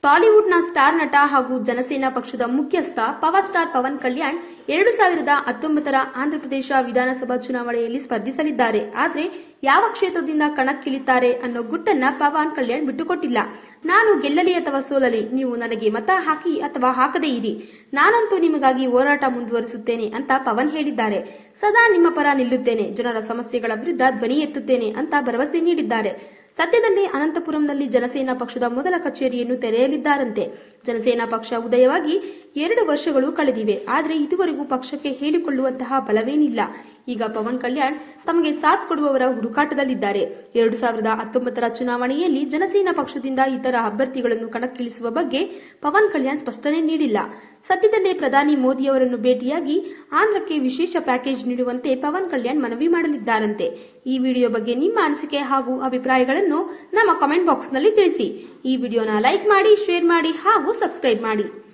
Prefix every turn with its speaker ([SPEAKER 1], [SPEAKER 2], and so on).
[SPEAKER 1] ಬಾಲಿವುಡ್ನ ಸ್ಟಾರ್ ನಟ ಹಾಗೂ ಜನಸೇನಾ ಪಕ್ಷದ ಮುಖ್ಯಸ್ಥ ಪವರ್ ಸ್ಟಾರ್ ಪವನ್ ಕಲ್ಯಾಣ್ ಎರಡು ಸಾವಿರದ ಹತ್ತೊಂಬತ್ತರ ಆಂಧ್ರಪ್ರದೇಶ ವಿಧಾನಸಭಾ ಚುನಾವಣೆಯಲ್ಲಿ ಸ್ಪರ್ಧಿಸಲಿದ್ದಾರೆ ಆದ್ರೆ ಯಾವ ಕ್ಷೇತ್ರದಿಂದ ಕಣಕ್ಕಿಳಿತಾರೆ ಅನ್ನೋ ಗುಟ್ಟನ್ನ ಪವನ್ ಕಲ್ಯಾಣ್ ಬಿಟ್ಟುಕೊಟ್ಟಿಲ್ಲ ನಾನು ಗೆಲ್ಲಲಿ ಅಥವಾ ಸೋಲಲಿ ನೀವು ನನಗೆ ಮತ ಹಾಕಿ ಅಥವಾ ಹಾಕದೇ ಇರಿ ನಾನಂತೂ ನಿಮಗಾಗಿ ಹೋರಾಟ ಮುಂದುವರಿಸುತ್ತೇನೆ ಅಂತ ಪವನ್ ಹೇಳಿದ್ದಾರೆ ಸದಾ ನಿಮ್ಮ ಪರ ನಿಲ್ಲುತ್ತೇನೆ ಜನರ ಸಮಸ್ಯೆಗಳ ವಿರುದ್ಧ ಧ್ವನಿ ಎತ್ತುತ್ತೇನೆ ಅಂತ ಭರವಸೆ ನೀಡಿದ್ದಾರೆ ಸದ್ಯದಲ್ಲೇ ಅನಂತಪುರಂನಲ್ಲಿ ಜನಸೇನಾ ಪಕ್ಷದ ಮೊದಲ ಕಚೇರಿಯನ್ನು ತೆರೆಯಲಿದ್ದಾರಂತೆ ಜನಸೇನಾ ಪಕ್ಷ ಉದಯವಾಗಿ ಎರಡು ವರ್ಷಗಳು ಕಳೆದಿವೆ ಆದರೆ ಇದುವರೆಗೂ ಪಕ್ಷಕ್ಕೆ ಹೇಳಿಕೊಳ್ಳುವಂತಹ ಬಲವೇನಿಲ್ಲ ಈಗ ಪವನ್ ಕಲ್ಯಾಣ್ ತಮಗೆ ಸಾಥ್ ಕೊಡುವವರ ಹುಡುಕಾಟದಲ್ಲಿದ್ದಾರೆ ಎರಡು ಸಾವಿರದ ಹತ್ತೊಂಬತ್ತರ ಚುನಾವಣೆಯಲ್ಲಿ ಜನಸೇನಾ ಪಕ್ಷದಿಂದ ಇತರ ಅಭ್ಯರ್ಥಿಗಳನ್ನು ಕಣಕ್ಕಿಳಿಸುವ ಬಗ್ಗೆ ಪವನ್ ಕಲ್ಯಾಣ್ ಸ್ಪಷ್ಟನೆ ನೀಡಿಲ್ಲ ಸದ್ಯದಲ್ಲೇ ಪ್ರಧಾನಿ ಮೋದಿಯವರನ್ನು ಭೇಟಿಯಾಗಿ ಆಂಧ್ರಕ್ಕೆ ವಿಶೇಷ ಪ್ಯಾಕೇಜ್ ನೀಡುವಂತೆ ಪವನ್ ಕಲ್ಯಾಣ್ ಮನವಿ ಮಾಡಲಿದ್ದಾರಂತೆ ಈ ವಿಡಿಯೋ ಬಗ್ಗೆ ನಿಮ್ಮ ಅನಿಸಿಕೆ ಹಾಗೂ ಅಭಿಪ್ರಾಯಗಳನ್ನು ನಮ್ಮ ಕಾಮೆಂಟ್ ಬಾಕ್ಸ್ನಲ್ಲಿ ತಿಳಿಸಿ ಈ ವಿಡಿಯೋನ ಲೈಕ್ ಮಾಡಿ ಶೇರ್ ಮಾಡಿ ಹಾಗೂ ಸಬ್ಸ್ಕ್ರೈಬ್ ಮಾಡಿ